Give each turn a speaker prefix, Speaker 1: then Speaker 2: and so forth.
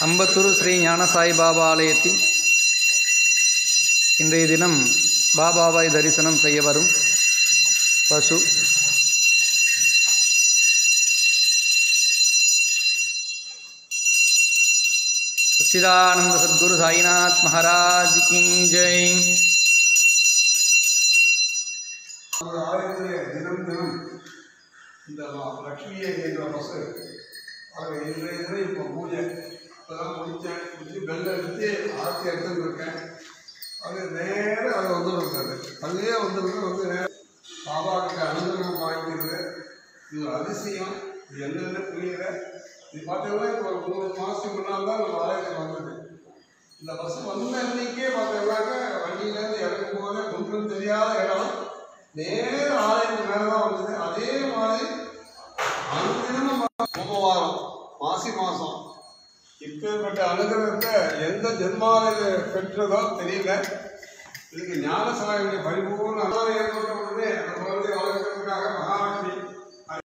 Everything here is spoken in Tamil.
Speaker 1: அம்பத்தூர் ஸ்ரீ ஞானசாய் பாபா ஆலயத்தில் இன்றைய தினம் பாபாவை தரிசனம் செய்ய வரும் பசு சச்சிதானந்த சத்குரு சாய்நாத் மகாராஜ் கி ஜெய்
Speaker 2: ஒரு ஆலயத்திலே தினம் தினம் இந்த ம- லக்ஷ்மியை என்ற பசு அது இன்றைய தினம் இப்போ பூஜை இப்போதான் முடித்தேன் முடிச்சு பெல் எடுத்து ஆரத்தி எடுத்துட்டு இருக்கேன் அது நேரம் அது வந்துருக்காது அதுவே வந்துருக்கு வந்து நேரா பாபா கிட்ட அனுகிரகம் வாங்கிக்கிறது இது ஒரு அதிசயம் இது என்னென்ன புரியல இது பார்த்தீங்கன்னா இப்போ ஒரு மூணு மாதத்துக்கு முன்னால் தான் நம்ம ஆலயத்துக்கு வந்தது இந்த பஸ் வந்த அன்னைக்கே பார்த்தீங்கன்னாக்க வண்டியிலேருந்து இறக்கும் போதே ஒன்றும் தெரியாத இடம் நேர ஆலயத்துக்கு மேலே தான் வந்தது அதே மாதிரி அனுதினமும் சோமவாரம் மாசி மாதம் இப்பேற்பட்ட அனுகிரகத்தை எந்த ஜென்மாவில் பெற்றதோ தெரியல இதுக்கு ஞானசாமியுடைய பரிபூர்ண